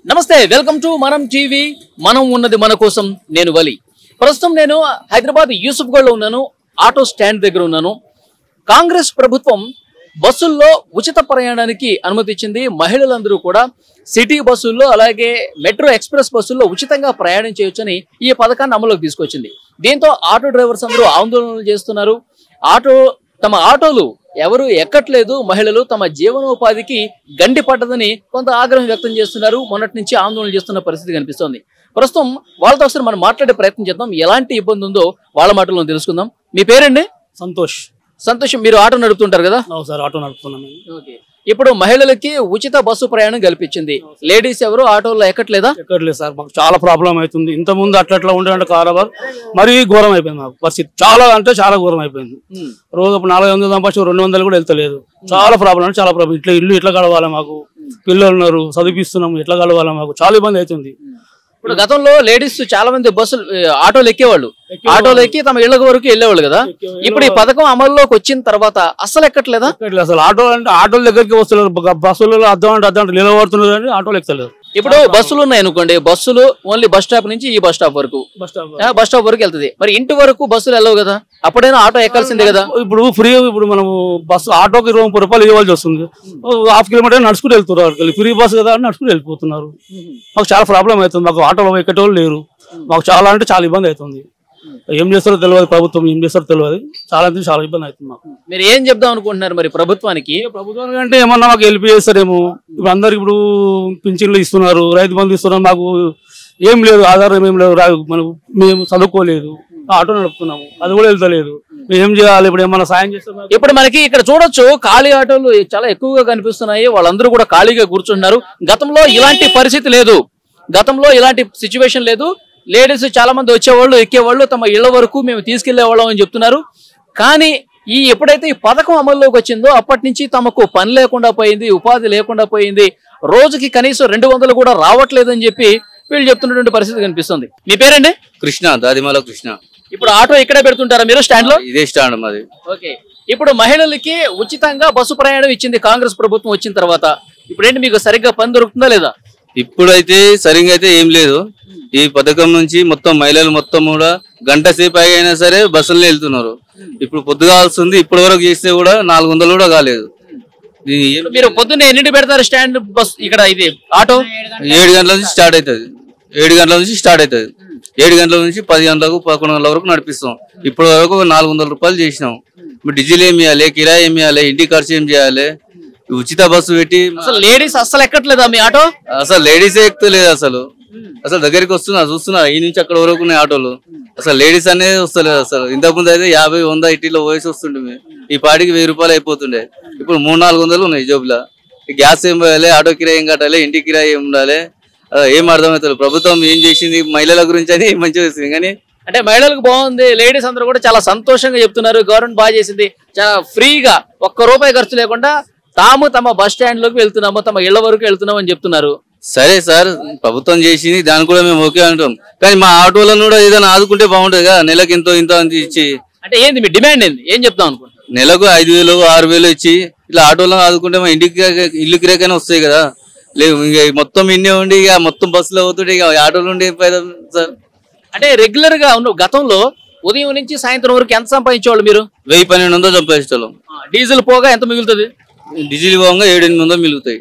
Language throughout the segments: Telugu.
నమస్తే వెల్కమ్ టు మనం టీవీ మనం ఉన్నది మన కోసం నేను వలి ప్రస్తుతం నేను హైదరాబాద్ యూసుఫ్ గఢ్ లో ఉన్నాను ఆటో స్టాండ్ దగ్గర ఉన్నాను కాంగ్రెస్ ప్రభుత్వం బస్సుల్లో ఉచిత ప్రయాణానికి అనుమతి ఇచ్చింది మహిళలందరూ కూడా సిటీ బస్సుల్లో అలాగే మెట్రో ఎక్స్ప్రెస్ బస్సుల్లో ఉచితంగా ప్రయాణం చేయొచ్చని ఈ పథకాన్ని అమలులోకి తీసుకొచ్చింది దీంతో ఆటో డ్రైవర్స్ అందరూ ఆందోళనలు చేస్తున్నారు ఆటో తమ ఆటోలు ఎవరు ఎక్కట్లేదు మహిళలు తమ జీవనోపాధికి గండి పడ్డదని కొంత ఆగ్రహం వ్యక్తం చేస్తున్నారు మొన్నటి నుంచి ఆందోళన చేస్తున్న పరిస్థితి కనిపిస్తోంది ప్రస్తుతం వాళ్ళతో ఒకసారి మనం మాట్లాడే ప్రయత్నం చేద్దాం ఎలాంటి ఇబ్బంది ఉందో వాళ్ళ మాటల్లో తెలుసుకుందాం మీ పేరండి సంతోష్ సంతోషం మీరు ఆటో నడుపుతుంటారు కదా అవును సార్ ఆటో నడుపుతున్నాను ఇప్పుడు మహిళలకి ఉచిత బస్సు ప్రయాణం కల్పించింది లేడీస్ ఎవరు ఆటోలో ఎక్కట్లేదా ఎక్కడ లేదు సార్ మాకు చాలా ప్రాబ్లం అవుతుంది ఇంత ముందు అట్లా అట్లా ఉండే కారాబార్ మరీ ఘోరం అయిపోయింది మాకు పరిస్థితి చాలా అంటే చాలా ఘోరం అయిపోయింది రోజు ఒక నాలుగు వందలు సంపాదించి రెండు వందలు కూడా వెళ్తలేదు చాలా ప్రాబ్లం అంటే చాలా ప్రాబ్లం ఇట్లా ఇల్లు ఎట్లా గడవాలి మాకు పిల్లలు ఉన్నారు చదివిస్తున్నాము ఎట్లా గడవాలి మాకు చాలా ఇబ్బంది అవుతుంది ఇప్పుడు గతంలో లేడీస్ చాలా మంది బస్సులు ఏ, ఆటోలు ఎక్కేవాళ్ళు ఆటోలు ఎక్కి తమ ఇళ్ళ వరకు వెళ్ళేవాళ్ళు కదా ఇప్పుడు ఈ పథకం అమల్లోకి వచ్చిన తర్వాత అస్సలు ఎక్కట్లేదా ఎక్కట్లేదు అసలు ఆటో అంటే ఆటోల దగ్గరికి వస్తున్నారు బ- బస్సులలో అద్దం అంటే అద్దం అంటే నిలబడుతున్నారు కానీ ఆటోలు ఎక్కుతలేదు ఇప్పుడు బస్సులు ఉన్నాయి అనుకోండి బస్సులు ఓన్లీ బస్ స్టాప్ నుంచి ఈ బస్ స్టాప్ వరకు బస్ స్టాప్ ఆ, బస్ స్టాప్ వరకు వెళ్తది మరి ఇంటి వరకు బస్సులు వెళ్ళవు కదా అప్పుడైనా ఆటో ఎక్కాల్సిందే కదా ఇప్పుడు ఫ్రీ ఇప్పుడు మనం బస్సు ఆటోకి ఇరవై ముప్పై రూపాయలు ఇవ్వాల్సి వస్తుంది ఓ హాఫ్ కిలోమీటర్ నడుచుకుంటూ వెళ్తున్నారు అక్కడికి ఫ్రీ బస్సు కదా అని నడుచుకుంటూ వెళ్ళిపోతున్నారు మాకు చాలా ప్రాబ్లం అవుతుంది మాకు ఆటోలో ఎక్కేటోళ్ళు లేరు మాకు చాలా అంటే చాలా ఇబ్బంది అవుతుంది ఏం చేస్తారో తెలియదు ప్రభుత్వం ఏం చేస్తారో తెలియదు చాలా అంటే చాలా ఇబ్బంది అవుతుంది మాకు మీరు ఏం చెప్దాం అనుకుంటున్నారు మరి ప్రభుత్వానికి ప్రభుత్వానికి అంటే ఏమన్నా మాకు హెల్ప్ చేస్తారేమో ఇప్పుడు అందరికి ఇప్పుడు పింఛన్లు ఇస్తున్నారు రైతు బంధు ఇస్తున్నారు మాకు ఏం లేదు ఆధారం ఏం లేదు రా- మనం మేము చదువుకోలేదు ఆటో నడుపుతున్నాము అది కూడా వెళ్తలేదు మేము ఏం చేయాలి ఇప్పుడు ఏమన్నా సాయం చేస్తే మాకు- ఇప్పుడు మనకి ఇక్కడ చూడొచ్చు ఖాళీ ఆటోలు చాలా ఎక్కువగా కనిపిస్తున్నాయి వాళ్ళందరూ కూడా ఖాళీగా కూర్చుంటున్నారు గతంలో ఇలాంటి పరిస్థితి లేదు గతంలో ఇలాంటి సిచ్యువేషన్ లేదు లేడీస్ చాలా మంది వచ్చేవాళ్ళు ఎక్కేవాళ్ళు తమ ఇళ్ల వరకు మేము తీసుకెళ్లేవాళ్ళం అని చెప్తున్నారు కానీ ఈ ఎప్పుడైతే ఈ పథకం అమల్లోకి వచ్చిందో అప్పటి నుంచి తమకు పని లేకుండా పోయింది ఉపాధి లేకుండా పోయింది రోజుకి కనీసం రెండు వందలు కూడా రావట్లేదని చెప్పి వీళ్ళు చెప్తున్నటువంటి పరిస్థితి కనిపిస్తుంది మీ పేరండి కృష్ణ దాదిమాల కృష్ణ ఇప్పుడు ఆటో ఇక్కడే పెడుతుంటారా మీరు స్టాండ్ లో ఇదే స్టాండ్ మాది ఓకే ఇప్పుడు మహిళలకి ఉచితంగా బస్సు ప్రయాణం ఇచ్చింది కాంగ్రెస్ ప్రభుత్వం వచ్చిన తర్వాత ఇప్పుడు ఏంటి మీకు సరిగ్గా పని దొరుకుతుందా లేదా ఇప్పుడైతే సరిగ్గా అయితే ఏం లేదు ఈ పథకం నుంచి మొత్తం మహిళలు మొత్తం కూడా గంట సేపు అయినా సరే బస్సుల్లో వెళ్తున్నారు ఇప్పుడు పొద్దుగా వస్తుంది ఇప్పటి వరకు చేస్తే కూడా నాలుగు వందలు కూడా కాలేదు ఇది ఏం- మీరు పొద్దున్నే ఎన్నింటి పెడతారు స్టాండ్ బస్ ఇక్కడ ఇది ఆటో ఏడు గంటల నుంచి స్టార్ట్ అవుతుంది ఏడు గంటల నుంచి స్టార్ట్ అవుతుంది ఏడు గంటల నుంచి పది గంటలకు పదకొండు గంటల వరకు నడిపిస్తాం ఇప్పటి వరకు ఒక నాలుగు వందల రూపాయలు చేసినాం ఇప్పుడు డీజిల్ ఏమి ఇవ్వాలి కిరాయి ఏమి ఇవ్వాలి ఇంటి ఖర్చు ఏం చేయాలి ఈ ఉచిత బస్సు పెట్టి అసలు లేడీస్ అస్సలు ఎక్కట్లేదా మీ ఆటో అసలు లేడీసే ఎక్కుతలేదు అసలు అసలు దగ్గరికి వస్తున్నా చూస్తున్నా ఈ నుంచి అక్కడ వరకు ఉన్నాయి ఆటోలు అసలు లేడీస్ అనేది వస్తలేదు అసలు ఇంతకుముందు అయితే యాభై వంద ఇటీలో వయసు వస్తుండే ఈ పాటికి వెయ్యి రూపాయలు అయిపోతుండే ఇప్పుడు మూడు నాలుగు వందలు ఉన్నాయి జోబులా ఈ గ్యాస్ ఏం పోయాలి ఆటో కిరాయి ఏం కట్టాలి ఇంటి కిరాయి ఏం ఉండాలి ఆ, ఏం అర్థమవుతుంది ప్రభుత్వం ఏం చేసింది మహిళల గురించి అని మంచిగా చేసింది కానీ అంటే మహిళలకు బాగుంది లేడీస్ అందరూ కూడా చాలా సంతోషంగా చెప్తున్నారు గవర్నమెంట్ బాగా చేసింది చాలా ఫ్రీగా ఒక్క రూపాయి ఖర్చు లేకుండా తాము తమ బస్ స్టాండ్ లోకి వెళ్తున్నాము తమ ఇళ్ల వరకు వెళ్తున్నాము అని చెప్తున్నారు సరే సార్ ప్రభుత్వం చేసింది దాని కూడా మేము ఓకే అంటాం కానీ మా ఆటోలను కూడా ఏదైనా ఆదుకుంటే బాగుంటుంది కదా నెలకి ఇంతో ఇంతో అని ఇచ్చి అంటే ఏంది మీ డిమాండ్ ఏంది ఏం చెప్తాం అనుకుంటున్నారు నెలకు ఐదు వేలు ఆరు వేలు ఇచ్చి ఇట్లా ఆటోలో ఆదుకుంటే మా ఇంటికి కిరాయి- ఇల్లు కిరాకైనా వస్తాయి కదా లేవు ఇంక మొత్తం ఇన్నే ఉండి ఇక మొత్తం బస్సులో అవుతుంటే ఇక ఆటోలు ఉండి ఏం ఫాయిదా సార్ అంటే రెగ్యులర్ గా ఉన్న గతంలో ఉదయం నుంచి సాయంత్రం వరకు ఎంత సంపాదించేవాళ్ళు మీరు వెయ్యి పన్నెండు వందలు సంపాదించడం డీజిల్ పోగా ఎంత మిగులుతుంది డీజిల్ పోగా ఏడు ఎనిమిది వందలు మిగులుతాయి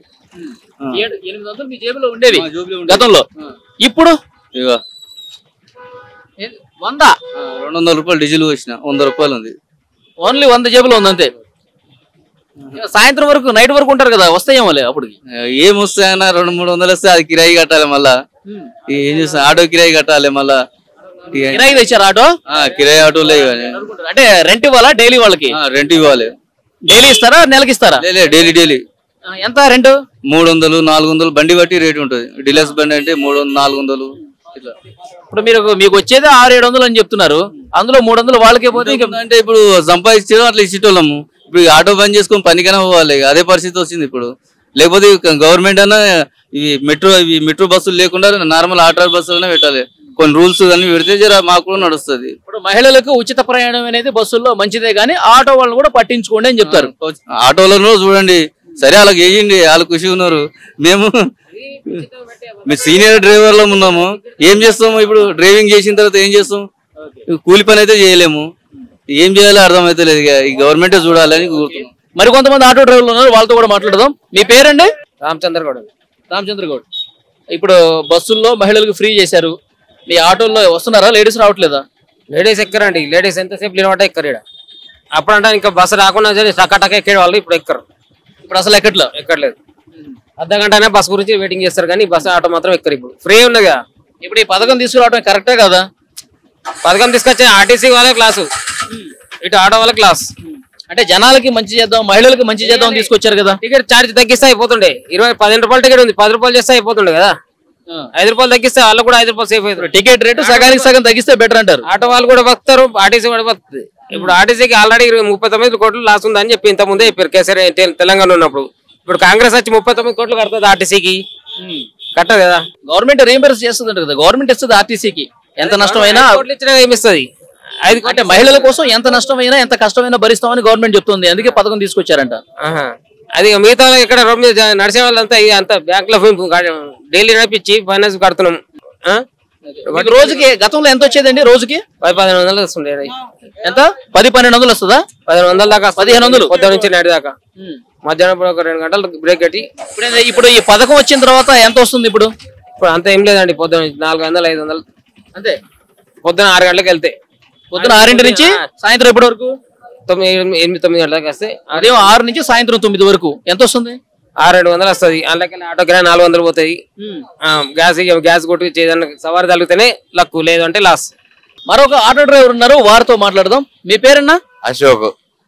ఏడు ఎనిమిది వందలు మీ జేబులో ఉండేవి మా జేబులో ఉండేవి. గతంలో ఇప్పుడు ఇక ఏ- వంద ఆ, రెండు వందల రూపాయలు డీజిల్ వచ్చిన వంద రూపాయలు ఉంది ఓన్లీ వంద జేబులో ఉంది అంతే ఇక సాయంత్రం వరకు నైట్ వరకు ఉంటారు కదా వస్తాయేమో లే అప్పటికి ఆ, ఏం వస్తాయన్నా రెండు మూడు వందలు వస్తే అది కిరాయి కట్టాలి మళ్ళా ఈ ఏం చేస్తాం ఆటో కిరాయి కట్టాలి మళ్ళా ఇక, కిరాయి తెచ్చారు ఆటో ఆ, కిరాయి ఆటోలే కానీ అంటే రెంట్ ఇవ్వాలా డైలీ వాళ్ళకి రెంట్ ఇవ్వాలి డైలీ ఇస్తారా నెలకి ఇస్తారా లే డైలీ డైలీ ఆ, ఎంత రెంట్ మూడు వందలు నాలుగు వందలు బండి బట్టి రేట్ ఉంటుంది డీలక్స్ బండి అంటే మూడు వందలు నాలుగు వందలు ఇట్లా ఇప్పుడు మీరు మీకు వచ్చేది ఆరు ఏడు వందలు అని చెప్తున్నారు అందులో మూడు వందలు వాళ్ళకే పోతే ఇంకా అంటే ఇప్పుడు సంపాదించడం అట్లా ఇచ్చేటోళ్ళము ఇప్పుడు ఈ ఆటో బంద్ చేసుకొని పనికైనా పోవాలి అదే పరిస్థితి వచ్చింది ఇప్పుడు లేకపోతే గవర్నమెంట్ అన్నా ఇవి మెట్రో ఇవి మెట్రో బస్సులు లేకుండా నార్మల్ ఆటో బస్సులనే పెట్టాలి కొన్ని రూల్స్ అన్ని పెడితే జర మాకు కూడా నడుస్తుంది ఇప్పుడు మహిళలకు ఉచిత ప్రయాణం అనేది బస్సుల్లో మంచిదే కానీ ఆటో వాళ్ళని కూడా పట్టించుకోండి అని చెప్తారు ఆటోలలో చూడండి సరే వాళ్ళకి వేయండి వాళ్ళు ఖుషి ఉన్నారు మేము మీ సీనియర్ డ్రైవర్ లో ఉన్నాము ఏం చేస్తాము ఇప్పుడు డ్రైవింగ్ చేసిన తర్వాత ఏం చేస్తాం కూలి పని అయితే చేయలేము ఏం చేయాలో అర్థమైతే లేదు ఇక ఈ గవర్నమెంట్ చూడాలని కోరుతున్నాం మరి కొంతమంది ఆటో డ్రైవర్లు ఉన్నారు వాళ్ళతో కూడా మాట్లాడదాం మీ పేరండి రామచంద్ర గౌడ్ రామచంద్ర గౌడ్ ఇప్పుడు బస్సుల్లో మహిళలకు ఫ్రీ చేశారు మీ ఆటోల్లో వస్తున్నారా లేడీస్ రావట్లేదా లేడీస్ ఎక్కరండి లేడీస్ ఎంతసేపు నిలబడ్డ ఎక్కరు ఇక్కడ అప్పుడు అంటే ఇంకా బస్సు రాకుండా సరే టక్క టక్క ఎక్కే వాళ్ళు ఇప్పుడు ఎక్కరు ఇప్పుడు అసలు ఎక్కట్లా ఎక్కర్లేదు అర్ధ గంటనే బస్ గురించి వెయిటింగ్ చేస్తారు కానీ బస్సు ఆటో మాత్రం ఎక్కరు ఇప్పుడు ఫ్రీ ఉన్నది కదా ఇప్పుడు ఈ పథకం తీసుకురావడం కరెక్టే కదా పథకం తీసుకొచ్చే ఆర్టీసీ వాళ్ళ క్లాసు ఇటు ఆటో వాళ్ళ క్లాస్ అంటే జనాలకి మంచి చేద్దాం మహిళలకు మంచి చేద్దాం అని తీసుకొచ్చారు కదా టికెట్ ఛార్జ్ తగ్గిస్తే అయిపోతుండే ఇరవై పదిహేను రూపాయల టికెట్ ఉంది పది రూపాయలు చేస్తే అయిపోతుండే కదా ఐదు రూపాయలు తగ్గిస్తే వాళ్ళు కూడా ఐదు రూపాయలు సేఫ్ అవుతుంది టికెట్ రేటు సగానికి సగం తగ్గిస్తే బెటర్ అంటారు ఆటో వాళ్ళు కూడా బతుకుతారు ఆర్టీసీ కూడా బతుకుతుంది ఇప్పుడు ఆర్టీసీకి ఆల్రెడీ ముప్పై తొమ్మిది కోట్లు లాస్ ఉందని చెప్పి ఇంత ముందే చెప్పారు కేసీఆర్ తె- తెలంగాణ ఉన్నప్పుడు ఇప్పుడు కాంగ్రెస్ వచ్చి ముప్పై తొమ్మిది కోట్లు కడుతుంది ఆర్టీసీకి కట్టదు కదా గవర్నమెంట్ రీంబర్స్ చేస్తుంది కదా గవర్నమెంట్ ఇస్తుంది ఆర్టీసీకి ఎంత నష్టమైనా ఐదు కోట్లు ఇచ్చినా ఏమిస్తుంది ఐదు అంటే మహిళల కోసం ఎంత నష్టమైనా ఎంత కష్టమైనా భరిస్తామని గవర్నమెంట్ చెప్తుంది అందుకే పథకం తీసుకొచ్చారంట ఆహా. అది ఇక మిగతా వాళ్ళు ఇక్కడ రోడ్ మీద జ- నడిచే వాళ్ళంతా ఇక అంత బ్యాంక్ లో డైలీ నడిపించి ఫైనాన్స్ కడుతున్నాం ఆ? మీకు రోజుకి గతంలో ఎంత వచ్చేదండి రోజుకి పది పదిహేను వందలు వస్తుండే ఎంత పది పన్నెండు వందలు వస్తుందా పదిహేను వందల దాకా వస్తుంది. పదిహేను వందలు? పొద్దున నుంచి నైట్ దాకా మధ్యాహ్నం పూట ఒక రెండు గంటలు బ్రేక్ కట్టి ఇప్పుడు ఏంది- ఇప్పుడు ఈ పథకం వచ్చిన తర్వాత ఎంత వస్తుంది ఇప్పుడు ఇప్పుడు అంత ఏం లేదండి పొద్దున నుంచి నాలుగు వందలు ఐదు వందలు అంతే పొద్దున ఆరు గంటలకు వెళ్తే పొద్దున ఆరింటి నుంచి సాయంత్రం ఎప్పటి వరకు తొమ్మిది ఎనిమిది ఎనిమిది తొమ్మిది గంటలకు వస్తే ఉదయం ఆరు నుంచి సాయంత్రం తొమ్మిది వరకు ఎంత వస్తుంది ఆరు రెండు వందలు వస్తుంది అందులోకి ఆటో కిరా నాలుగు వందలు పోతాయి ఆ, గ్యాస్ ఇక గ్యాస్ కొట్టి ఏదన్నా సవారి తగిలితేనే లక్కు లేదు అంటే లాస్ మరొక ఆటో డ్రైవర్ ఉన్నారు వారితో మాట్లాడదాం మీ పేరన్నా అశోక్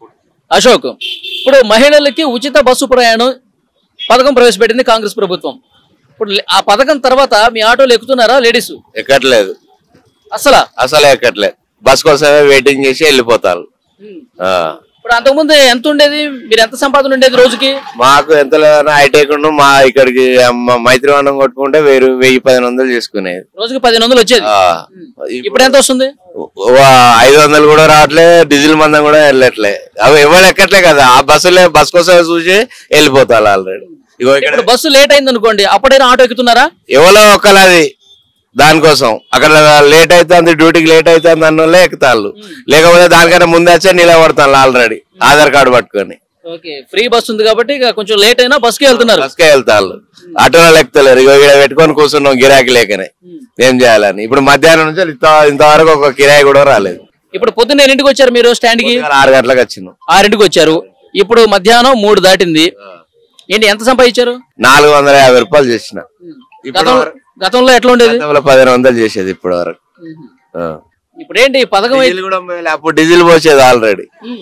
అశోక్ ఇప్పుడు మహిళలకి ఉచిత బస్సు ప్రయాణం పథకం ప్రవేశపెట్టింది కాంగ్రెస్ ప్రభుత్వం ఇప్పుడు లే- ఆ పథకం తర్వాత మీ ఆటోలు ఎక్కుతున్నారా లేడీస్ ఎక్కట్లేదు అసలా అసలే ఎక్కట్లేదు బస్ కోసమే వెయిటింగ్ చేసి వెళ్ళిపోతారు ఆ. ఇప్పుడు అంతకుముందు ఎంత ఉండేది మీరు ఎంత సంపాదన ఉండేది రోజుకి మాకు ఎంత లేదన్నా హైటెక్ ఉండు మా ఇక్కడికి మ- మైత్రివనం కొట్టుకుంటే వెయ్యి వెయ్యి పదిహేను వందలు చేసుకునేది రోజుకి పదిహేను వందలు వచ్చేది ఆ. ఇప్పుడు ఎంత వస్తుంది వా- ఐదు వందలు కూడా రావట్లే డీజిల్ మందం కూడా వెళ్ళట్లే అవి ఎవరు ఎక్కట్లే కదా ఆ బస్సులే బస్ కోసమే చూసి వెళ్ళిపోతారు ఆల్రెడీ ఇగో ఇక్కడ ఇప్పుడు బస్సు లేట్ అయింది అనుకోండి అప్పుడైనా ఆటో ఎక్కుతున్నారా ఎవరో ఒకళ్ళది దానికోసం అక్కడ లేట్ అవుతుంది డ్యూటీకి లేట్ అవుతుంది అన్న వాళ్ళే ఎక్కుతాళ్ళు లేకపోతే దానికన్నా ముందే వచ్చే నిలబడతాను ఆల్రెడీ ఆధార్ కార్డు పట్టుకొని ఓకే ఫ్రీ బస్ ఉంది కాబట్టి ఇక కొంచెం లేట్ అయినా బస్కి వెళ్తున్నారు బస్కే వెళ్తాళ్ళు ఆటోలో ఎక్కుతలేరు ఇగో ఇక్కడ పెట్టుకొని కూర్చున్నాం గిరాకీ లేకనే ఏం చేయాలని ఇప్పుడు మధ్యాహ్నం నుంచి ఇంత ఇంతవరకు ఒక కిరాయి కూడా రాలేదు ఇప్పుడు పొద్దున్న ఎన్నింటికి వచ్చారు మీరు స్టాండ్ కి పొద్దుగాల ఆరు గంటలకు వచ్చినాం ఆరింటికి వచ్చారు ఇప్పుడు మధ్యాహ్నం మూడు దాటింది ఏంటి ఎంత సంపాదించారు నాలుగు వందల యాభై రూపాయలు చేసిన ఇప్పుడు గతం గతంలో ఎట్లా ఉండేది గతంలో పదిహేను వందలు చేసేది ఇప్పటి వరకు ఆ. ఇప్పుడు ఏంటి ఈ పథకం అయితే డీజిల్ కూడా పోయలే. అప్పుడు డీజిల్ పోసేది ఆల్రెడీ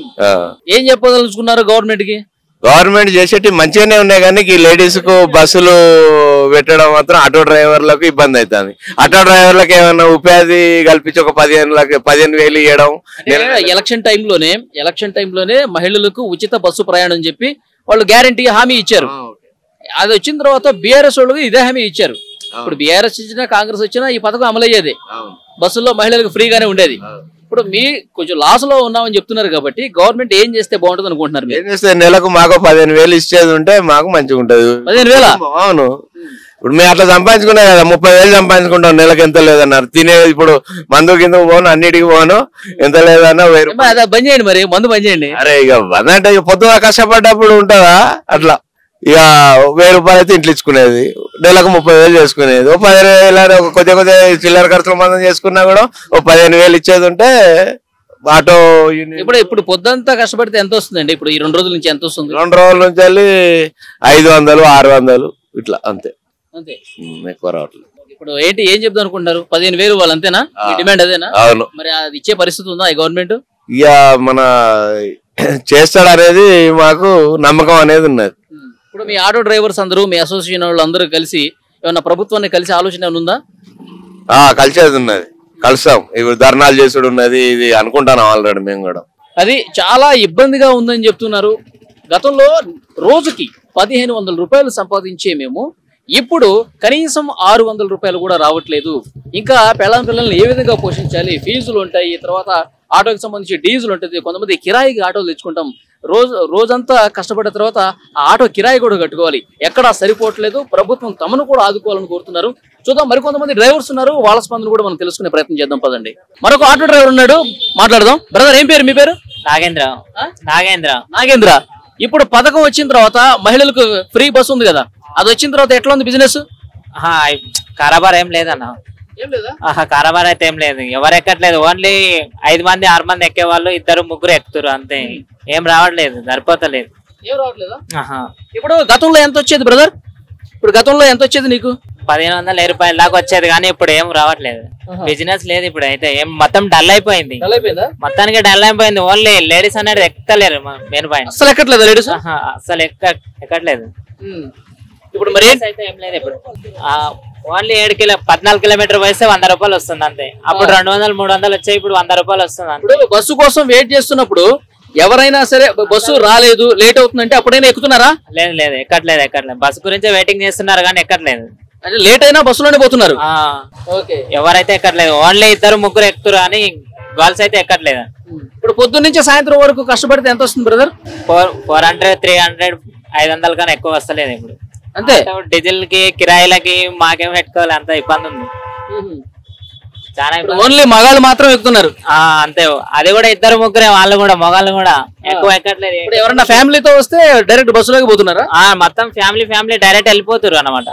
ఏం చెప్పదలుచుకున్నారు గవర్నమెంట్ కి గవర్నమెంట్ చేసేటి మంచిగానే ఉన్నాయి కానీ ఈ లేడీస్ కు బస్సులు పెట్టడం మాత్రం ఆటో డ్రైవర్లకు ఇబ్బంది అవుతుంది ఆటో డ్రైవర్లకు ఏమైనా ఉపాధి కల్పించి ఒక పదిహేను లక్ష పదిహేను వేలు ఇవ్వడం అంటే ఎలక్షన్ టైంలోనే ఎలక్షన్ టైంలోనే మహిళలకు ఉచిత బస్సు ప్రయాణం చెప్పి వాళ్ళు గ్యారంటీ హామీ ఇచ్చారు అది వచ్చిన తర్వాత బీఆర్ఎస్ వాళ్ళకి ఇదే హామీ ఇచ్చారు ఇప్పుడు బీఆర్ఎస్ ఇచ్చినా కాంగ్రెస్ వచ్చినా ఈ పథకం అమలయ్యేది బస్సుల్లో మహిళలకు ఫ్రీగానే ఉండేది ఇప్పుడు మీ కొంచెం లాస్ లో ఉన్నామని చెప్తున్నారు కాబట్టి గవర్నమెంట్ ఏం చేస్తే బాగుంటుంది అనుకుంటున్నారు మీరు ఏం చేస్తే నెలకు మాకు పదిహేను వేలు ఇచ్చేది ఉంటే మాకు మంచిగా ఉంటది పదిహేను వేలా? అవును ఇప్పుడు మేము అట్లా సంపాదించుకునే కదా ముప్పై వేలు సంపాదించుకుంటాం నెలకు ఎంత లేదన్నారు తినే ఇప్పుడు మందు కింద పోను అన్నిటికి పోను ఎంత లేదన్నా వెయ్యి ఏమ్మా, అదే బంద్ చేయండి మరి మందు బంద్ చేయండి అరే ఇక అదంటే ఇక పొద్దున కష్టపడ్డప్పుడు ఉంటుందా అట్లా ఇక వెయ్యి రూపాయలు అయితే ఇంట్లో ఇచ్చుకునేది నెలకు ముప్పై వేలు చేసుకునేది ఓ పదిహేను వేలు అని ఒక కొద్దిగా కొద్దిగా చిల్లర ఖర్చుల మందం చేసుకున్నా కూడా ఓ పదిహేను వేలు ఇచ్చేది ఉంటే ఆటో యూనియన్ ఇప్పుడు ఇప్పుడు పొద్దంతా కష్టపడితే ఎంత వస్తుందండి ఇప్పుడు ఈ రెండు రోజుల నుంచి ఎంత వస్తుంది రెండు రోజుల నుంచి వెళ్ళి ఐదు వందలు ఆరు వందలు ఇట్లా అంతే అంతే ఉమ్, ఎక్కువ రావట్లేదు ఇప్పుడు ఏంటి ఏం చెప్దాం అనుకుంటున్నారు పదిహేను వేలు వాళ్ళు అంతేనా మీ డిమాండ్ అదేనా అవును మరి అది ఇచ్చే పరిస్థితి ఉందా ఈ గవర్నమెంట్ ఇక మన చేస్తాడు అనేది మాకు నమ్మకం అనేది ఉన్నది ఇప్పుడు మీ ఆటో డ్రైవర్స్ అందరూ మీ అసోసియేషన్ వాళ్ళు అందరూ కలిసి ఏమన్నా ప్రభుత్వాన్ని కలిసి ఆలోచన ఏమైనా ఉందా ఆ కలిసేది ఉన్నది కలుస్తాం ఇప్పుడు ధర్నాలు చేసుడు ఉన్నది ఇది అనుకుంటాను ఆల్రెడీ మేము కూడా అది చాలా ఇబ్బందిగా ఉందని చెప్తున్నారు గతంలో రోజుకి పదిహేను వందల రూపాయలు సంపాదించే మేము ఇప్పుడు కనీసం ఆరు వందల రూపాయలు కూడా రావట్లేదు ఇంకా పెళ్ళం పిల్లల్ని ఏ విధంగా పోషించాలి ఫీజులు ఉంటాయి తర్వాత ఆటోకి సంబంధించి డీజిల్ ఉంటుంది కొంతమంది కిరాయికి ఆటోలు తెచ్చుకుంటాం రోజు రోజంతా కష్టపడిన తర్వాత ఆ ఆటో కిరాయి కూడా కట్టుకోవాలి ఎక్కడా సరిపోవట్లేదు ప్రభుత్వం తమను కూడా ఆదుకోవాలని కోరుతున్నారు చూద్దాం మరికొంతమంది డ్రైవర్స్ ఉన్నారు వాళ్ళ స్పందన కూడా మనం తెలుసుకునే ప్రయత్నం చేద్దాం పదండి మరొక ఆటో డ్రైవర్ ఉన్నాడు మాట్లాడదాం బ్రదర్ ఏం పేరు మీ పేరు నాగేంద్ర నాగేంద్ర నాగేంద్ర ఇప్పుడు పథకం వచ్చిన తర్వాత మహిళలకు ఫ్రీ బస్ ఉంది కదా అది వచ్చిన తర్వాత ఎట్లా ఉంది బిజినెస్ ఆహా, కారాబార్ ఏం లేదన్న ఏం లేదా ఆహా కారాబార్ అయితే ఏం లేదు ఎవరు ఎక్కట్లేదు ఓన్లీ ఐదు మంది ఆరు మంది ఎక్కే వాళ్ళు ఇద్దరు ముగ్గురు ఎక్కుతారు అంతే ఏం రావట్లేదు సరిపోతలేదు ఏం రావట్లేదా ఆహా ఇప్పుడు గతంలో ఎంత వచ్చేది బ్రదర్ ఇప్పుడు గతంలో ఎంత వచ్చేది నీకు పదిహేను వందల వెయ్యి రూపాయల దాకా వచ్చేది కానీ ఇప్పుడు ఏం రావట్లేదు బిజినెస్ లేదు ఇప్పుడు అయితే ఏం మొత్తం డల్ అయిపోయింది అయిపోయిందా మొత్తానికి డల్ అయిపోయింది ఓన్లీ లేడీస్ అనేది ఎక్కలేరు మెయిన్ పాయింట్ అసలు ఎక్కట్లేదా లేడీస్ ఆహా, అసలు ఎక్క ఎక్కట్లేదు ఇప్పుడు మరి ఏం- అయితే ఏం లేదు ఇప్పుడు ఓన్లీ ఏడు కిలో పద్నాలుగు కిలోమీటర్ పోయిస్తే వంద రూపాయలు వస్తుంది అంతే అప్పుడు రెండు వందలు మూడు వందలు వచ్చాయి ఇప్పుడు వంద రూపాయలు వస్తుంది అంతే ఇప్పుడు బస్సు కోసం వెయిట్ చేస్తున్నప్పుడు ఎవరైనా సరే బ- బస్సు రాలేదు లేట్ అవుతుందంటే అప్పుడైనా ఎక్కుతున్నారా లేదు లేదు ఎక్కట్లేదు ఎక్కట్లేదు బస్సు గురించే వెయిటింగ్ చేస్తున్నారు కానీ ఎక్కట్లేదు అంటే లేట్ అయినా బస్సులోనే పోతున్నారు ఆ, ఓకే ఎవరైతే ఎక్కట్లేదు ఓన్లీ ఇద్దరు ముగ్గురు ఎక్కుతారు అని గర్ల్స్ అయితే ఎక్కట్లేదు ఇప్పుడు పొద్దున్న నుంచి సాయంత్రం వరకు కష్టపడితే ఎంత వస్తుంది brother four four hundred three hundred ఐదు వందల కన్నా ఎక్కువ వస్తలేదు ఇప్పుడు అంతే డీజిల్ కి కిరాయిలకి మాకేం పెట్టుకోవాలి అంత ఇబ్బంది ఉంది చాలా ఇబ్బంది ఓన్లీ మగాళ్ళు మాత్రం ఎక్కుతున్నారు ఆ, అంతే అది కూడా ఇద్దరు ముగ్గురే వాళ్ళు కూడా మొగాళ్ళు కూడా ఎక్కువ ఎక్కట్లేదు ఇప్పుడు ఎవరన్నా ఫ్యామిలీతో వస్తే డైరెక్ట్ బస్సులోకి పోతున్నారా ఆ, మొత్తం ఫ్యామిలీ ఫ్యామిలీ డైరెక్ట్ వెళ్ళిపోతారు అనమాట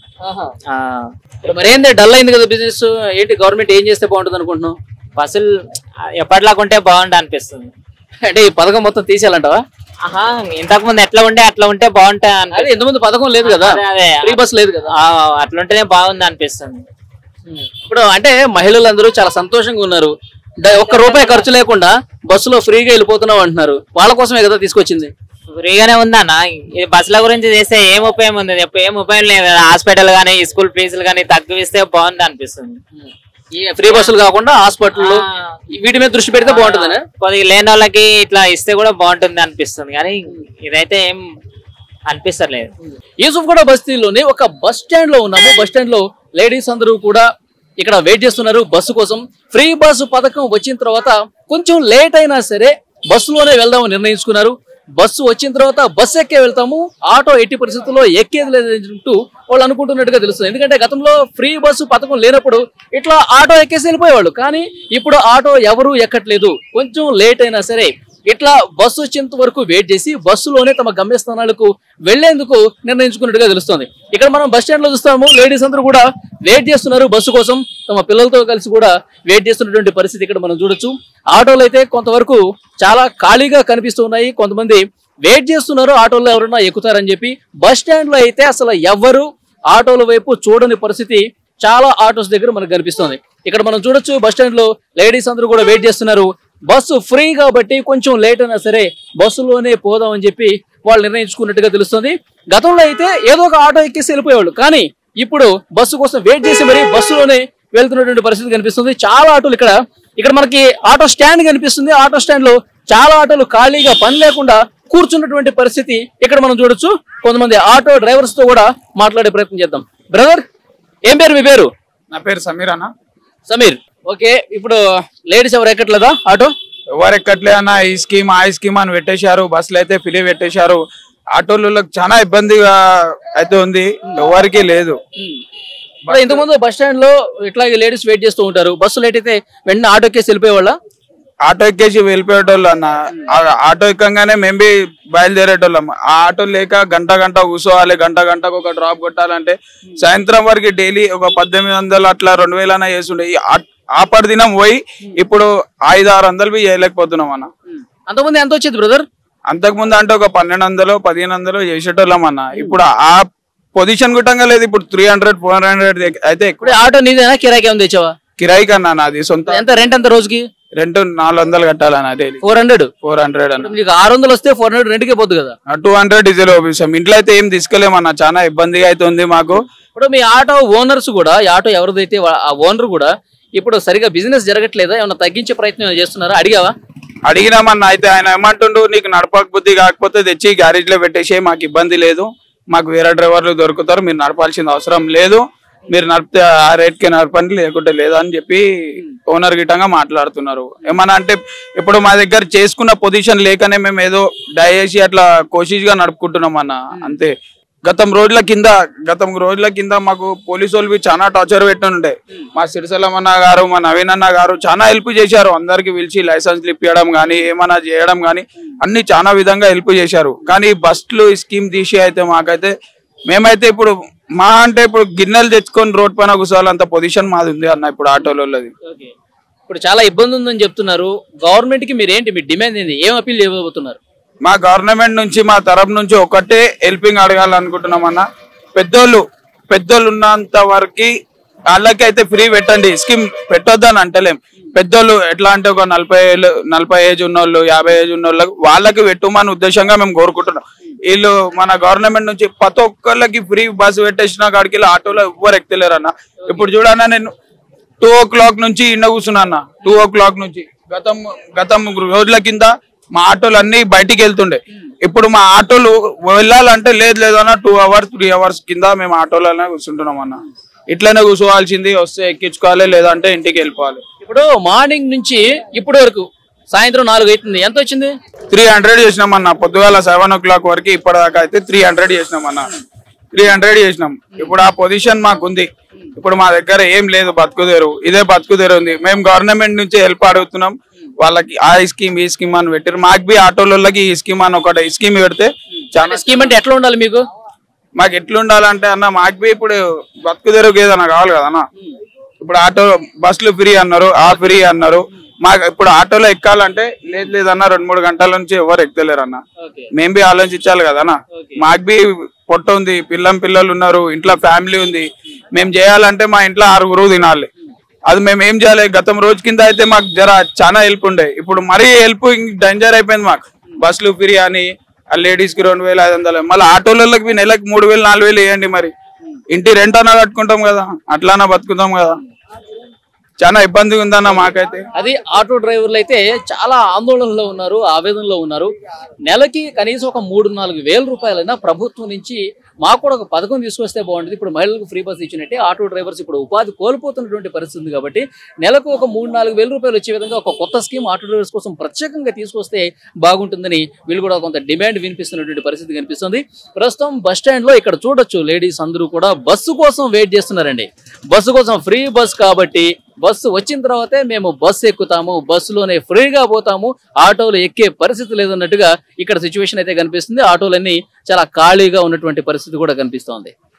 ఇప్పుడు మరి ఏంది డల్ అయింది కదా బిజినెస్ ఏంటి గవర్నమెంట్ ఏం చేస్తే బాగుంటుంది అనుకుంటున్నావు బస్సులు ఎప్పటిలాగా ఉంటే బాగుండు అనిపిస్తుంది అంటే ఈ పథకం మొత్తం తీసేయాలంటావా ఆహా ఇంతకు ముందు ఎట్లా ఉంటే అట్లా ఉంటే బాగుంటాయి అదే అనిపిస్తుంది ఇంతకుముందు పథకం లేదు కదా అదే, అదే. ఫ్రీ బస్ లేదు కదా ఆ, అట్లుంటేనే బాగుంది అనిపిస్తుంది ఇప్పుడు అంటే మహిళలందరూ చాలా సంతోషంగా ఉన్నారు డ- ఒక్క రూపాయి ఖర్చు లేకుండా బస్సులో ఫ్రీగా వెళ్ళిపోతున్నాం అంటున్నారు వాళ్ళ కోసమే కదా తీసుకొచ్చింది ఫ్రీగానే ఉందన్న ఇది బస్సుల గురించి చేస్తే ఏం ఉపయోగం ఉంది చెప్పు ఏం ఉపయోగం లేదు కదా హాస్పిటల్ కానీ స్కూల్ ఫీజులు కానీ తగ్గిస్తే బాగుంది అనిపిస్తుంది ఈ ఫ్రీ బస్సులు కాకుండా హాస్పిటల్ వీటి మీద దృష్టి పెడితే బాగుంటుందని కొద్దిగా లేని వాళ్ళకి ఇట్లా ఇస్తే కూడా బాగుంటుంది అనిపిస్తుంది కానీ ఇదైతే ఏం అనిపిస్తలేదు యూసుఫ్ కూడా బస్తీలోని ఒక బస్ స్టాండ్ లో ఉన్నాము బస్ స్టాండ్ లో లేడీస్ అందరూ కూడా ఇక్కడ వెయిట్ చేస్తున్నారు బస్సు కోసం ఫ్రీ బస్సు పథకం వచ్చిన తర్వాత కొంచెం లేట్ అయినా సరే బస్సులోనే వెళ్దామని నిర్ణయించుకున్నారు బస్సు వచ్చిన తర్వాత బస్సు ఎక్కే వెళ్తాము ఆటో ఎట్టి పరిస్థితుల్లో ఎక్కేది లేదంటూ వాళ్ళు అనుకుంటున్నట్టుగా తెలుస్తుంది ఎందుకంటే గతంలో ఫ్రీ బస్సు పథకం లేనప్పుడు ఇట్లా ఆటో ఎక్కేసి వెళ్ళిపోయేవాళ్ళు కానీ ఇప్పుడు ఆటో ఎవరు ఎక్కట్లేదు కొంచెం లేట్ అయినా సరే ఇట్లా బస్సు వచ్చేంత వరకు వెయిట్ చేసి బస్సులోనే తమ గమ్యస్థానాలకు వెళ్లేందుకు నిర్ణయించుకున్నట్టుగా తెలుస్తుంది ఇక్కడ మనం బస్ స్టాండ్ లో చూస్తాము లేడీస్ అందరూ కూడా వెయిట్ చేస్తున్నారు బస్సు కోసం తమ పిల్లలతో కలిసి కూడా వెయిట్ చేస్తున్నటువంటి పరిస్థితి ఇక్కడ మనం చూడొచ్చు ఆటోలు అయితే కొంతవరకు చాలా ఖాళీగా కనిపిస్తూ ఉన్నాయి కొంతమంది వెయిట్ చేస్తున్నారు ఆటోలో ఎవరైనా ఎక్కుతారని చెప్పి బస్ స్టాండ్ లో అయితే అసలు ఎవ్వరు ఆటోల వైపు చూడని పరిస్థితి చాలా ఆటోస్ దగ్గర మనకు కనిపిస్తుంది ఇక్కడ మనం చూడొచ్చు బస్ స్టాండ్ లో లేడీస్ అందరూ కూడా వెయిట్ చేస్తున్నారు బస్సు ఫ్రీ కాబట్టి కొంచెం లేట్ అయినా సరే బస్సులోనే పోదామని చెప్పి వాళ్ళు నిర్ణయించుకున్నట్టుగా తెలుస్తుంది గతంలో అయితే ఏదో ఒక ఆటో ఎక్కేసి వెళ్ళిపోయేవాళ్ళు కానీ ఇప్పుడు బస్సు కోసం వెయిట్ చేసి మరి బస్సులోనే వెళ్తున్నటువంటి పరిస్థితి కనిపిస్తుంది చాలా ఆటోలు ఇక్కడ ఇక్కడ మనకి ఆటో స్టాండ్ కనిపిస్తుంది ఆటో స్టాండ్ లో చాలా ఆటోలు ఖాళీగా పని లేకుండా కూర్చున్నటువంటి పరిస్థితి ఇక్కడ మనం చూడొచ్చు కొంతమంది ఆటో డ్రైవర్స్ తో కూడా మాట్లాడే ప్రయత్నం చేద్దాం బ్రదర్ ఏం పేరు మీ పేరు నా పేరు సమీర్ అన్న సమీర్ ఓకే ఇప్పుడు లేడీస్ ఎవరు ఎక్కట్లేదా ఆటో ఎవరు ఎక్కట్లే అన్న ఈ స్కీమ్ ఆ స్కీమ్ అని పెట్టేశారు బస్సులు అయితే ఫ్రీ పెట్టేశారు ఆటోలకు చాలా ఇబ్బందిగా అయితే ఉంది ఎవరికి లేదు ఇప్పుడు ఇంతకుముందు బస్ స్టాండ్ లో ఇట్లాగే లేడీస్ వెయిట్ చేస్తూ ఉంటారు బస్సు లేట్ అయితే వెంటనే ఆటో కేసి వెళ్ళిపోయేవాళ్ళ ఆటో ఎక్కేసి వెళ్ళిపోయేటోళ్ళు అన్న ఆ ఆటో ఎక్కగానే మేము బి బయలుదేరేటోళ్ళం ఆ ఆటో లేక గంట గంట కూర్చోవాలి గంట గంటకు ఒక డ్రాప్ కొట్టాలంటే సాయంత్రం వరకు డైలీ ఒక పద్దెనిమిది వందలు అట్లా రెండు వేలన్నా చేస్తుండే ఈ ఆ- ఆ పది దినం పోయి ఇప్పుడు ఐదు ఆరు వందలు బి చేయలేకపోతున్నాం అన్న అంతకుముందు ఎంత వచ్చేది బ్రదర్ అంతకు ముందు అంటే ఒక పన్నెండు వందలు పదిహేను వందలు చేసేటోళ్ళం అన్న ఇప్పుడు ఆ పొజిషన్ గుట్టంగా లేదు ఇప్పుడు త్రీ హండ్రెడ్ ఫోర్ హండ్రెడ్ అయితే ఎక్కువ ఇప్పుడు ఆటో నీదేనా కిరాయికి ఏమైనా తెచ్చావా కిరాయి కన్నా నాది సొంత ఎంత రెంట్ ఎంత రోజుకి రెంట్ నాలుగు వందలు కట్టాలన్న daily four hundred four hundred అన్న మీకు ఆరు వందలు వస్తే ఫోర్ హండ్రెడ్ రెంట్కే పోతుంది కదా టూ హండ్రెడ్ డీజిల్ ఓపిస్తాం ఇంట్లో అయితే ఏం తీసుకోలేమన్న చాలా ఇబ్బందిగా అయితే ఉంది మాకు ఇప్పుడు మీ ఆటో ఓనర్స్ కూడా ఈ ఆటో ఎవరిదైతే వా- ఆ ఓనర్ కూడా ఇప్పుడు సరిగా బిజినెస్ జరగట్లేదా ఏమన్నా తగ్గించే ప్రయత్నం ఏమైనా చేస్తున్నారా అడిగావా అడిగినామన్న అయితే ఆయన ఏమంటుండు నీకు నడపక బుద్ధి కాకపోతే తెచ్చి గ్యారేజ్ లో పెట్టేసి మాకు ఇబ్బంది లేదు మాకు వేరే డ్రైవర్లు దొరుకుతారు మీరు నడపాల్సిన అవసరం లేదు మీరు నడిపితే ఆ రేట్ కి నడపండి లేకుంటే లేదా అని చెప్పి ఓనర్ గిట్టంగా మాట్లాడుతున్నారు ఏమన్నా అంటే ఇప్పుడు మా దగ్గర చేసుకున్న పొజిషన్ లేకనే మేము ఏదో దయచేసి అట్లా కోషిష్ గా నడుపుకుంటున్నాం అన్న అంతే గతం రోజుల కింద గతం రోజుల కింద మాకు పోలీసు వాళ్ళు చాలా టార్చర్ పెట్టినుండే మా సిరిసలం అన్న గారు మా నవీన్ అన్న గారు చాలా హెల్ప్ చేశారు అందరికి పిలిచి లైసెన్స్ ఇప్పించడం కానీ ఏమైనా చేయడం కానీ అన్ని చాలా విధంగా హెల్ప్ చేశారు కానీ బస్సులు ఈ స్కీమ్ తీసి అయితే మాకైతే మేమైతే ఇప్పుడు మా అంటే ఇప్పుడు గిన్నెలు తెచ్చుకొని రోడ్ పైన కూర్చోవాలంత పొజిషన్ మాది ఉంది అన్న ఇప్పుడు ఆటోలది ఓకే ఇప్పుడు చాలా ఇబ్బంది ఉందని చెప్తున్నారు గవర్నమెంట్ కి మీరు ఏంటి మీ డిమాండ్ ఏంది ఏం అప్పీల్ చేయబోతున్నారు మా గవర్నమెంట్ నుంచి మా తరపు నుంచి ఒకటే హెల్పింగ్ అడగాలనుకుంటున్నాం అన్న పెద్దోళ్ళు పెద్దోళ్ళు ఉన్నంత వరకు వాళ్ళకైతే ఫ్రీ పెట్టండి స్కీమ్ పెట్టొద్దని అంటలేం పెద్దోళ్ళు ఎట్లా అంటే ఒక నలభై ఏళ్ళు నలభై ఏజ్ ఉన్నోళ్ళు యాభై ఏజ్ ఉన్నోళ్ళకి వాళ్ళకి పెట్టమని ఉద్దేశంగా మేము కోరుకుంటున్నాం వీళ్ళు మన గవర్నమెంట్ నుంచి ప్రతి ఒక్కళ్ళకి ఫ్రీ బస్సు పెట్టేసిన కాడికి వీళ్ళు ఆటోలో ఎవ్వరు ఎక్కలేరు అన్న ఇప్పుడు చూడన్నా నేను టూ ఓ క్లాక్ నుంచి ఇండ కూర్చున్నా టూ ఓ క్లాక్ నుంచి గతం గతం రోజుల కింద మా ఆటోలు అన్ని బయటికి వెళ్తుండే ఇప్పుడు మా ఆటోలు వెళ్ళాలంటే లేదు లేదు అన్న టూ అవర్స్ త్రీ అవర్స్ కింద మేము ఆటోలోనే కూర్చుంటున్నాం అన్న ఇట్లనే కూర్చోవాల్సింది వస్తే ఎక్కించుకోవాలి లేదంటే ఇంటికి వెళ్ళిపోవాలి ఇప్పుడు మార్నింగ్ నుంచి ఇప్పటి వరకు సాయంత్రం నాలుగు అవుతుంది ఎంత వచ్చింది త్రీ హండ్రెడ్ చేసినామన్న పొద్దుగాల సెవెన్ ఓ క్లాక్ వరకు ఇప్పటిదాకా అయితే త్రీ హండ్రెడ్ చేసినామన్న త్రీ హండ్రెడ్ చేసినాం ఇప్పుడు ఆ పొజిషన్ మాకు ఉంది ఇప్పుడు మా దగ్గర ఏం లేదు బతుకుదేరు ఇదే బతుకుదేరు ఉంది మేము గవర్నమెంట్ నుంచి హెల్ప్ అడుగుతున్నాం వాళ్ళకి ఆ స్కీమ్ ఈ స్కీమ్ అని పెట్టారు మాకు బి ఆటోలకి ఈ స్కీమ్ అని ఒకటి స్కీమ్ పెడితే చాలా స్కీమ్ అంటే ఎట్లా ఉండాలి మీకు మాకు ఎట్లుండాలంటే అన్న మాకు బి ఇప్పుడు బతుకుదేరుకు ఏదన్నా కావాలి కదా అన్న ఇప్పుడు ఆటో బస్సులు ఫ్రీ అన్నారు ఆ ఫ్రీ అన్నారు మాకు ఇప్పుడు ఆటోలో ఎక్కాలంటే లేదు లేదన్న రెండు మూడు గంటల నుంచి ఎవరు ఎక్కలేరు అన్న మేము బి ఆలోచించాలి కదా అన్న మాకు బి పొట్ట ఉంది పిల్లం పిల్లలు ఉన్నారు ఇంట్లో ఫ్యామిలీ ఉంది మేము చేయాలంటే మా ఇంట్లో ఆరుగురు తినాలి అది మేము ఏం చేయాలి గతం రోజు కింద అయితే మాకు జర చాలా హెల్ప్ ఉండే ఇప్పుడు మరీ హెల్ప్ డేంజర్ అయిపోయింది మాకు బస్సులు ఫ్రీ అని ఆ లేడీస్ కి రెండు వేల ఐదు వందలు మళ్ళీ ఆటోలకి నెలకి మూడు వేలు నాలుగు వేలు వేయండి మరి ఇంటి రెంట్ అన్నా కట్టుకుంటాం కదా అట్లానా బతుకుతాం కదా చాలా ఇబ్బందిగా ఉందన్న మాకైతే అది ఆటో డ్రైవర్లు అయితే చాలా ఆందోళనలో ఉన్నారు ఆవేదనలో ఉన్నారు నెలకి కనీసం ఒక మూడు నాలుగు వేల రూపాయలైనా ప్రభుత్వం నుంచి మాకు కూడా ఒక పథకం తీసుకొస్తే బాగుంటుంది ఇప్పుడు మహిళలకు ఫ్రీ బస్ ఇచ్చినట్టే ఆటో డ్రైవర్స్ ఇప్పుడు ఉపాధి కోల్పోతున్నటువంటి పరిస్థితి ఉంది కాబట్టి నెలకు ఒక మూడు నాలుగు వేల రూపాయలు వచ్చే విధంగా ఒక కొత్త స్కీమ్ ఆటో డ్రైవర్స్ కోసం ప్రత్యేకంగా తీసుకొస్తే బాగుంటుందని వీళ్ళు కూడా కొంత డిమాండ్ వినిపిస్తున్నటువంటి పరిస్థితి కనిపిస్తుంది ప్రస్తుతం బస్ స్టాండ్ లో ఇక్కడ చూడొచ్చు లేడీస్ అందరూ కూడా బస్సు కోసం వెయిట్ చేస్తున్నారండి బస్సు కోసం ఫ్రీ బస్ కాబట్టి బస్సు వచ్చిన తర్వాతే మేము బస్సు ఎక్కుతాము బస్సులోనే ఫ్రీగా పోతాము ఆటోలు ఎక్కే పరిస్థితి లేదన్నట్టుగా ఇక్కడ సిచ్యువేషన్ అయితే కనిపిస్తుంది ఆటోలన్నీ చాలా ఖాళీగా ఉన్నటువంటి పరిస్థితి కూడా కనిపిస్తోంది